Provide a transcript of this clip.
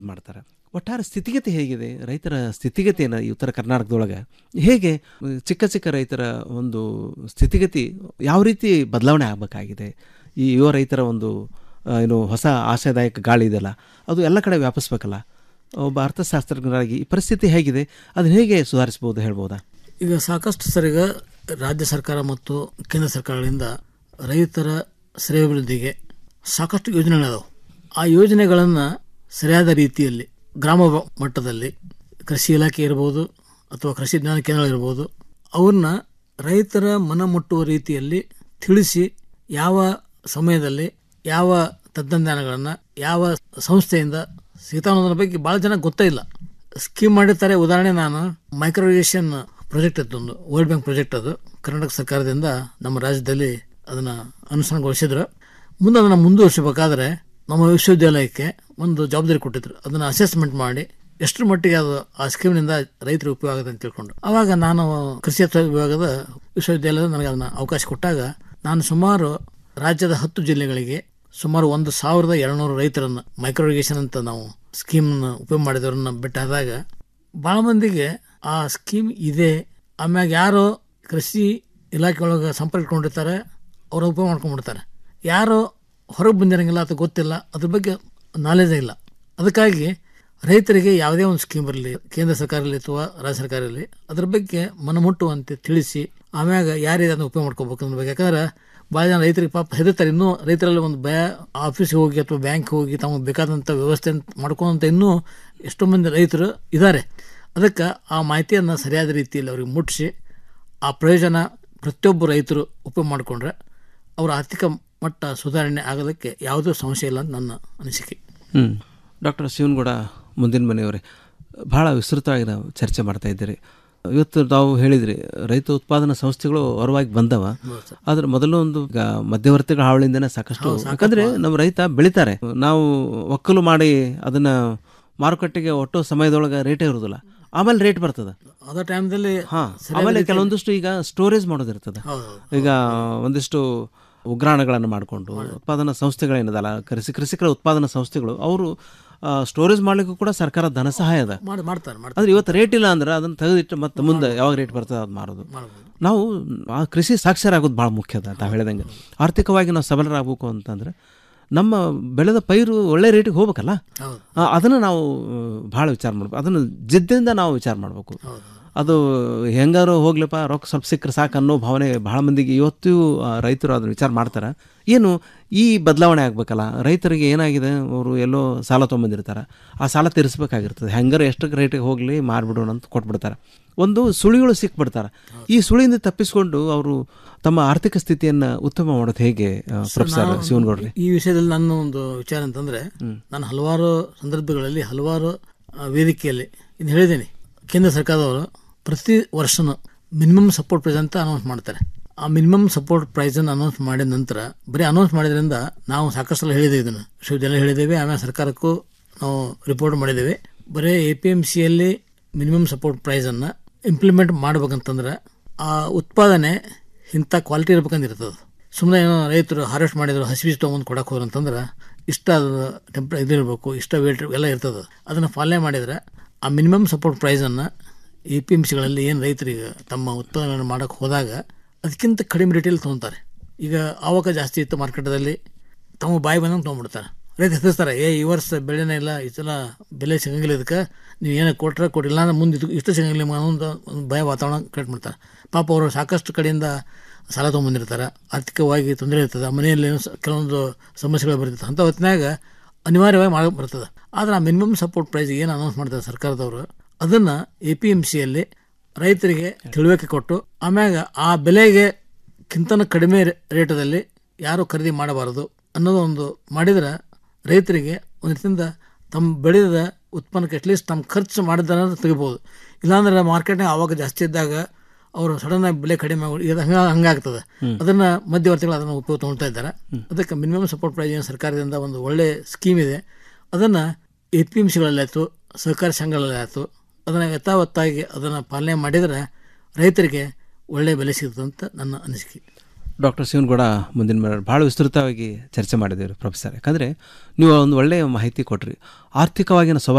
ಮಾಡ್ತಾರೆ ಒಟ್ಟಾರೆ ಸ್ಥಿತಿಗತಿ ಹೇಗಿದೆ ರೈತರ ಸ್ಥಿತಿಗತಿಯನ್ನು ಈ ಉತ್ತರ ಕರ್ನಾಟಕದೊಳಗೆ ಹೇಗೆ ಮ್, ಚಿಕ್ಕ ಚಿಕ್ಕ ರೈತರ ಒಂದು ಸ್ಥಿತಿಗತಿ ಯಾವ ರೀತಿ ಬದಲಾವಣೆ ಆಗಬೇಕಾಗಿದೆ ಈ ಯುವ ರೈತರ ಒಂದು ಆ, ಏನು ಹೊಸ ಆಶಾದಾಯಕ ಗಾಳಿ ಇದೆಯಲ್ಲ ಅದು ಎಲ್ಲ ಕಡೆ ವ್ಯಾಪಿಸ್ಬೇಕಲ್ಲ ಒಬ್ಬ ಅರ್ಥಶಾಸ್ತ್ರಜ್ಞರಾಗಿ ಈ ಪರಿಸ್ಥಿತಿ ಹೇಗಿದೆ ಅದನ್ನ ಹೇಗೆ ಸುಧಾರಿಸ್ಬೋದು ಹೇಳ್ಬೋದಾ ಈಗ ಸಾಕಷ್ಟು ಸರ್ ಈಗ ರಾಜ್ಯ ಸರ್ಕಾರ ಮತ್ತು ಕೇಂದ್ರ ಸರ್ಕಾರಗಳಿಂದ ರೈತರ ಶ್ರೇಯೋಭಿವೃದ್ಧಿಗೆ ಸಾಕಷ್ಟು ಯೋಜನೆಗಳಿದಾವೆ ಆ ಯೋಜನೆಗಳನ್ನು ಸರಿಯಾದ ರೀತಿಯಲ್ಲಿ ಗ್ರಾಮ ಬ- ಮಟ್ಟದಲ್ಲಿ ಕೃಷಿ ಇಲಾಖೆ ಇರ್ಬೋದು ಅಥವಾ ಕೃಷಿ ಜ್ಞಾನ ಕೇಂದ್ರ ಇರ್ಬೋದು ಅವ್ರನ್ನ ರೈತರ ಮನ ಮುಟ್ಟುವ ರೀತಿಯಲ್ಲಿ ತಿಳಿಸಿ ಯಾವ ಸಮಯದಲ್ಲಿ ಯಾವ ತಜ್ಞಾನಗಳನ್ನು ಯಾವ ಸಂಸ್ಥೆಯಿಂದ ಸಿಗ್ತಾವ ಅನ್ನೋದ್ರ ಬಗ್ಗೆ ಭಾಳ ಜನ ಗೊತ್ತೇ ಇಲ್ಲ ಸ್ಕೀಮ್ ಮಾಡಿರ್ತಾರೆ ಉದಾಹರಣೆ ನಾನು ಮೈಕ್ರೋವೇಷನ್ ಪ್ರಾಜೆಕ್ಟ್ ಇತ್ತು ಒಂದು ವರ್ಲ್ಡ್ ಬ್ಯಾಂಕ್ ಪ್ರಾಜೆಕ್ಟ್ ಅದು ಕರ್ನಾಟಕ ಸರ್ಕಾರದಿಂದ ನಮ್ಮ ರಾಜ್ಯದಲ್ಲಿ ಅದನ್ನು ಅನುಷ್ಠಾನಗೊಳಿಸಿದ್ರು ಮುಂದೆ ಅದನ್ನು ಮುಂದುವರಿಸಬೇಕಾದ್ರೆ ನಮ್ಮ ವಿಶ್ವವಿದ್ಯಾಲಯಕ್ಕೆ ಒಂದು ಜವಾಬ್ದಾರಿ ಕೊಟ್ಟಿದ್ರು ಅದನ್ನು ಅಸೆಸ್ಮೆಂಟ್ ಮಾಡಿ ಎಷ್ಟರ ಮಟ್ಟಿಗೆ ಅದು ಆ ಸ್ಕೀಮ್ನಿಂದ ರೈತರಿಗೆ ಉಪಯೋಗ ಆಗುತ್ತೆ ಅಂತ ತಿಳ್ಕೊಂಡು ಅವಾಗ ನಾನು ಕೃಷಿ ಅರ್ಥ ವಿಭಾಗದ ವಿಶ್ವವಿದ್ಯಾಲಯದ ನನಗೆ ಅದನ್ನು ಅವಕಾಶ ಕೊಟ್ಟಾಗ ನಾನು ಸುಮಾರು ರಾಜ್ಯದ ಹತ್ತು ಜಿಲ್ಲೆಗಳಿಗೆ ಸುಮಾರು ಒಂದು ಸಾವಿರದ ಎರಡುನೂರು ರೈತರನ್ನು ಮೈಕ್ರೋರಿಗೇಷನ್ ಅಂತ ನಾವು ಸ್ಕೀಮ್ನ ಉಪಯೋಗ ಮಾಡಿದವ್ರನ್ನ ಬಿಟ್ಟಾದಾಗ ಭಾಳ ಮಂದಿಗೆ ಆ ಸ್ಕೀಮ್ ಇದೆ ಆಮ್ಯಾಗ ಯಾರು ಕೃಷಿ ಇಲಾಖೆ ಒಳಗೆ ಸಂಪರ್ಕ ಇಟ್ಕೊಂಡಿರ್ತಾರೆ ಅವ್ರು ಉಪಯೋಗ ಮಾಡ್ಕೊಂಡ್ಬಿಡ್ತಾರೆ ಯಾರು ಹೊರಗೆ ಬಂದಿರಂಗಿಲ್ಲ ಅಥವಾ ಗೊತ್ತಿಲ್ಲ ಅದ್ರ ಬಗ್ಗೆ ನಾಲೆಜೇ ಇಲ್ಲ ಅದಕ್ಕಾಗಿ ರೈತರಿಗೆ ಯಾವುದೇ ಒಂದು ಸ್ಕೀಮ್ ಇರಲಿ ಕೇಂದ್ರ ಸರ್ಕಾರ ಇರಲಿ ಅಥವಾ ರಾಜ್ಯ ಸರ್ಕಾರ ಇರಲಿ ಅದ್ರ ಬಗ್ಗೆ ಮನಮುಟ್ಟುವಂತೆ ತಿಳಿಸಿ ಆಮ್ಯಾಗ ಯಾರಿಗೆ ಅದನ್ನು ಉಪಯೋಗ ಮಾಡ್ಕೋಬೇಕು ಅನ್ನೋ ಬಗ್ಗೆ ಯಾಕಂದ್ರೆ ಭಾಳ ಜನ ರೈತರಿಗೆ ಪಾಪ ಹೆದರ್ತಾರೆ ಇನ್ನೂ ರೈತರಲ್ಲಿ ಒಂದು ಭಯ ಆಫೀಸ್ಗೆ ಹೋಗಿ ಅಥವಾ ಬ್ಯಾಂಕ್ ಹೋಗಿ ತಮಗೆ ಬೇಕಾದಂಥ ವ್ಯವಸ್ಥೆ ಮಾಡ್ಕೊಂತ ಇನ್ನೂ ಎಷ್ಟೋ ಮಂದಿ ರೈತರು ಇದ್ದಾರೆ ಅದಕ್ಕೆ ಆ ಮಾಹಿತಿಯನ್ನು ಸರಿಯಾದ ರೀತಿಯಲ್ಲಿ ಅವ್ರಿಗೆ ಮುಟ್ಟಿಸಿ ಆ ಪ್ರಯೋಜನ ಪ್ರತಿಯೊಬ್ಬ ರೈತರು ಉಪಯೋಗ ಮಾಡಿಕೊಂಡ್ರೆ ಅವರ ಆರ್ಥಿಕ ಮಟ್ಟ ಸುಧಾರಣೆ ಆಗೋದಕ್ಕೆ ಯಾವುದೂ ಸಮಸ್ಯೆ ಇಲ್ಲ ಅಂತ ನನ್ನ ಅನಿಸಿಕೆ ಹ್ಞೂ ಡಾಕ್ಟರ್ ಶಿವನಗೌಡ ಮುಂದಿನ ಮನೆಯವರೇ ಭಾಳ ವಿಸ್ತೃತವಾಗಿ ನಾವು ಚರ್ಚೆ ಮಾಡ್ತಾ ಇದ್ದೀರಿ ಇವತ್ತು ತಾವು ಹೇಳಿದ್ರಿ ರೈತ ಉತ್ಪಾದನಾ ಸಂಸ್ಥೆಗಳು ಹೊರವಾಗಿ ಬಂದವ ಆದ್ರೆ ಮೊದಲು ಒಂದು ಈಗ ಮಧ್ಯವರ್ತಿಗಳ ಹಾವಳಿಯಿಂದನೇ ಸಾಕಷ್ಟು ಯಾಕಂದ್ರೆ ನಮ್ಮ ರೈತ ಬೆಳಿತಾರೆ ನಾವು ಒಕ್ಕಲು ಮಾಡಿ ಅದನ್ನ ಮಾರುಕಟ್ಟೆಗೆ ಒಟ್ಟು ಸಮಯದೊಳಗೆ ರೇಟೇ ಇರೋದಿಲ್ಲ ಆಮೇಲೆ ರೇಟ್ ಬರ್ತದೆ ಅದೇ ಟೈಮ್ದಲ್ಲಿ ಹಾ ಆಮೇಲೆ ಕೆಲವೊಂದಿಷ್ಟು ಈಗ ಸ್ಟೋರೇಜ್ ಮಾಡೋದಿರ್ತದೆ ಈಗ ಒಂದಿಷ್ಟು ಉಗ್ರಾಣಗಳನ್ನು ಮಾಡಿಕೊಂಡು ಉತ್ಪಾದನಾ ಸಂಸ್ಥೆಗಳೇನದಲ್ಲ ಕೃಷಿ ಕೃಷಿಕರ ಉತ್ಪಾದನಾ ಸಂಸ್ಥೆಗಳು ಅವರು ಸ್ಟೋರೇಜ್ ಮಾಡ್ಲಿಕ್ಕೂ ಕೂಡ ಸರ್ಕಾರ ಧನ ಸಹಾಯ ಅದ ಮಾಡಿ ಮಾಡ್ತಾರೆ ಮಾಡ್ತಾರೆ ಆದ್ರೆ ಇವತ್ತು ರೇಟ್ ಇಲ್ಲ ಅಂದ್ರೆ ಅದನ್ನ ತೆಗೆದಿಟ್ಟು ಮತ್ತೆ ಮುಂದೆ ಯಾವಾಗ ರೇಟ್ ಬರ್ತದೆ ಅದು ಮಾರೋದು ನಾವು ಆ ಕೃಷಿ ಸಾಕ್ಷರ ಆಗೋದು ಭಾಳ ಮುಖ್ಯ ಅದ ತಾವು ಹೇಳ್ದಂಗೆ ಆರ್ಥಿಕವಾಗಿ ನಾವು ಸಬಲರಾಗಬೇಕು ಅಂತಂದ್ರೆ ನಮ್ಮ ಬೆಳೆದ ಪೈರು ಒಳ್ಳೆ ರೇಟಿಗೆ ಹೋಗ್ಬೇಕಲ್ಲ ಆ, ಅದನ್ನು ನಾವು ಭಾಳ ವಿಚಾರ ಮಾಡ್ಬೇಕು ಅದನ್ನು ಜಿದ್ದಿಂದ ನಾವು ವಿಚಾರ ಮಾಡಬೇಕು ಅದು ಹೆಂಗಾರು ಹೋಗ್ಲಪ್ಪ ರೊಕ್ಕ ಸ್ವಲ್ಪ ಸಿಕ್ಕರೆ ಸಾಕು ಅನ್ನೋ ಭಾವನೆ ಭಾಳ ಮಂದಿಗೆ ಇವತ್ತು ಆ, ರೈತರು ಅದನ್ನ ವಿಚಾರ ಮಾಡ್ತಾರೆ ಏನು ಈ ಬದಲಾವಣೆ ಆಗ್ಬೇಕಲ್ಲ ರೈತರಿಗೆ ಏನಾಗಿದೆ ಅವರು ಎಲ್ಲೋ ಸಾಲ ತೊಗೊಂಬಂದಿರ್ತಾರೆ ಆ ಸಾಲ ತೀರಿಸ್ಬೇಕಾಗಿರ್ತದೆ ಹೆಂಗಾರು ಎಷ್ಟು ರೇಟಿಗೆ ಹೋಗಲಿ ಮಾರ್ಬಿಡೋಣ ಅಂತ ಕೊಟ್ಬಿಡ್ತಾರೆ ಒಂದು ಸುಳಿಗಳು ಸಿಕ್ಬಿಡ್ತಾರೆ ಈ ಸುಳಿಯಿಂದ ತಪ್ಪಿಸ್ಕೊಂಡು ಅವರು ತಮ್ಮ ಆರ್ಥಿಕ ಸ್ಥಿತಿಯನ್ನು ಉತ್ತಮ ಮಾಡೋದು ಹೇಗೆ ಆ, ಪ್ರೊಫೆಸರ್ ಶಿವನಗೌಡ್ರಿ ಈ ವಿಷಯದಲ್ಲಿ ನನ್ನ ಒಂದು ವಿಚಾರ ಅಂತಂದ್ರೆ ನಾನು ಹಲವಾರು ಸಂದರ್ಭಗಳಲ್ಲಿ ಹಲವಾರು ಆ, ವೇದಿಕೆಯಲ್ಲಿ ಇನ್ನು ಹೇಳಿದ್ದೀನಿ ಕೇಂದ್ರ ಸರ್ಕಾರದವರು ಪ್ರತಿ ವರ್ಷನೂ ಮಿನಿಮಮ್ ಸಪೋರ್ಟ್ ಪ್ರೈಸ್ ಅಂತ ಅನೌನ್ಸ್ ಮಾಡ್ತಾರೆ ಆ ಮಿನಿಮಮ್ ಸಪೋರ್ಟ್ ಪ್ರೈಸ್ ಅನ್ನು ಅನೌನ್ಸ್ ಮಾಡಿದ ನಂತರ ಬರೀ ಅನೌನ್ಸ್ ಮಾಡಿದ್ರಿಂದ ನಾವು ಸಾಕಷ್ಟು ಸಲ ಹೇಳಿದ್ದೇವೆ ಇದನ್ನು ವಿಶ್ವವಿದ್ಯಾಲಯ ಹೇಳಿದ್ದೇವೆ ಆಮೇಲೆ ಸರ್ಕಾರಕ್ಕೂ ನಾವು ರಿಪೋರ್ಟ್ ಮಾಡಿದ್ದೇವೆ ಬರೀ ಎ ಪಿ ಎಮ್ ಸಿಯಲ್ಲಿ ಮಿನಿಮಮ್ ಸಪೋರ್ಟ್ ಪ್ರೈಸನ್ನು ಇಂಪ್ಲಿಮೆಂಟ್ ಮಾಡ್ಬೇಕಂತಂದ್ರೆ ಆ ಉತ್ಪಾದನೆ ಇಂಥ ಕ್ವಾಲಿಟಿ ಇರ್ಬೇಕಂದಿರ್ತದೆ ಸುಮ್ಮನೆ ಏನೋ ರೈತರು ಹಾರ್ವೆಸ್ಟ್ ಮಾಡಿದ್ರು ಹಸಿ ಬೀಜ ತೊಗೊಂಬಂದು ಕೊಡಕ್ಕೆ ಹೋದ್ರು ಅಂತಂದ್ರೆ ಇಷ್ಟ ಅದು ಟೆಂಪ್ರ ಇದಿರಬೇಕು ಇಷ್ಟ ವೇಟ್ ಎಲ್ಲ ಇರ್ತದೆ ಅದನ್ನು ಪಾಲನೆ ಮಾಡಿದರೆ ಆ ಮಿನಿಮಮ್ ಸಪೋರ್ಟ್ ಪ್ರೈಸನ್ನು ಎ ಪಿ ಎಮ್ ಸಿಗಳಲ್ಲಿ ಏನು ರೈತರಿಗೆ ತಮ್ಮ ಉತ್ಪಾದನೆ ಮಾಡೋಕ್ಕೆ ಹೋದಾಗ ಅದಕ್ಕಿಂತ ಕಡಿಮೆ ರೇಟಲ್ಲಿ ತೊಗೊತಾರೆ ಈಗ ಆವಾಗ ಜಾಸ್ತಿ ಇತ್ತು ಮಾರ್ಕೆಟದಲ್ಲಿ ತಮ್ಮ ಬಾಯಿ ಬಂದಂಗೆ ತೊಗೊಂಡ್ಬಿಡ್ತಾರೆ ರೈತ ಹೆದರ್ಸ್ತಾರೆ ಏ ಈ ವರ್ಷ ಬೆಳೆನೇ ಇಲ್ಲ ಈ ಸಲ ಬೆಲೆ ಸಿಗಂಗಿಲ್ಲ ಇದಕ್ಕೆ ನೀವು ಏನೋ ಕೊಟ್ಟರೆ ಕೊಟ್ಟಿಲ್ಲ ಅಂದ್ರೆ ಮುಂದೆ ಇದು ಇಷ್ಟು ಸಿಗಂಗಿಲ್ಲ ನಿಮ್ಗೆ ಅನ್ನೋ ಒಂದು ಒಂದು ಭಯ ವಾತಾವರಣ ಕ್ರಿಯೇಟ್ ಮಾಡ್ತಾರೆ ಪಾಪ ಅವರು ಸಾಕಷ್ಟು ಕಡೆಯಿಂದ ಸಾಲ ತೊಗೊಂಬಂದಿರ್ತಾರೆ ಆರ್ಥಿಕವಾಗಿ ತೊಂದರೆ ಇರ್ತದೆ ಮನೆಯಲ್ಲಿ ಏನೋ ಸ- ಕೆಲವೊಂದು ಸಮಸ್ಯೆಗಳು ಬರ್ತಿರ್ತದೆ ಅಂಥ ಹೊತ್ತಿನಾಗ ಅನಿವಾರ್ಯವಾಗಿ ಮಾಡಕ್ಕೆ ಬರ್ತದೆ ಆದರೆ ಆ ಮಿನಿಮಮ್ ಸಪೋರ್ಟ್ ಪ್ರೈಸ್ ಏನು ಅನೌನ್ಸ್ ಮಾಡ್ತಾರೆ ಸರ್ಕಾರದವರು ಅದನ್ನು ಎ ಪಿ ಎಮ್ ಸಿಯಲ್ಲಿ ರೈತರಿಗೆ ತಿಳುವಳಿಕೆ ಕೊಟ್ಟು ಆಮ್ಯಾಗ ಆ ಬೆಲೆಗೆ ಕಿಂತನೂ ಕಡಿಮೆ ರೇ- ರೇಟದಲ್ಲಿ ಯಾರು ಖರೀದಿ ಮಾಡಬಾರದು ಅನ್ನೋದು ಒಂದು ಮಾಡಿದ್ರೆ ರೈತರಿಗೆ ಒಂದು ರೀತಿಯಿಂದ ತಮ್ಮ ಬೆಳೆದ ಉತ್ಪನ್ನಕ್ಕೆ ಅಟ್ಲೀಸ್ಟ್ ತಮ್ಮ ಖರ್ಚು ಮಾಡಿದ್ರೆ ತೆಗಿಬೋದು ಇಲ್ಲಾಂದ್ರೆ ಮಾರ್ಕೆಟ್ನಾಗ ಆವಾಗ ಜಾಸ್ತಿ ಇದ್ದಾಗ ಅವರು ಸಡನ್ ಆಗಿ ಬೆಲೆ ಕಡಿಮೆ ಆಗಿ ಇದು ಹಂಗ ಹಂಗಾಗ್ತದೆ ಅದನ್ನ ಮಧ್ಯವರ್ತಿಗಳು ಅದನ್ನು ಉಪಯೋಗ ತೊಗೊಳ್ತಾ ಇದ್ದಾರೆ ಅದಕ್ಕೆ ಮಿನಿಮಮ್ ಸಪೋರ್ಟ್ ಪ್ರೈಸ್ ಏನು ಸರ್ಕಾರದಿಂದ ಒಂದು ಒಳ್ಳೆ ಸ್ಕೀಮ್ ಇದೆ ಅದನ್ನು ಎ ಪಿ ಎಮ್ ಸಿಗಳಲ್ಲಿ ಆಯಿತು ಸಹಕಾರಿ ಸಂಘಗಳಲ್ಲಿ ಆಯಿತು ಅದನ್ನು ಯಥಾವತ್ತಾಗಿ ಅದನ್ನು ಪಾಲನೆ ಮಾಡಿದರೆ ರೈತರಿಗೆ ಒಳ್ಳೆಯ ಬೆಲೆ ಸಿಗುತ್ತೆ ಅಂತ ನನ್ನ ಅನಿಸಿಕೆ ಡಾಕ್ಟರ್ ಶಿವನಗೌಡ ಮುಂದಿನ ಮೇಲೆ ಭಾಳ ವಿಸ್ತೃತವಾಗಿ ಚರ್ಚೆ ಮಾಡಿದ್ದೀರಿ ಪ್ರೊಫೆಸರ್ ಯಾಕಂದರೆ ನೀವು ಒಂದು ಒಳ್ಳೆಯ ಮಾಹಿತಿ ಕೊಟ್ರಿ ಆರ್ಥಿಕವಾಗಿನ ಸವಾಲು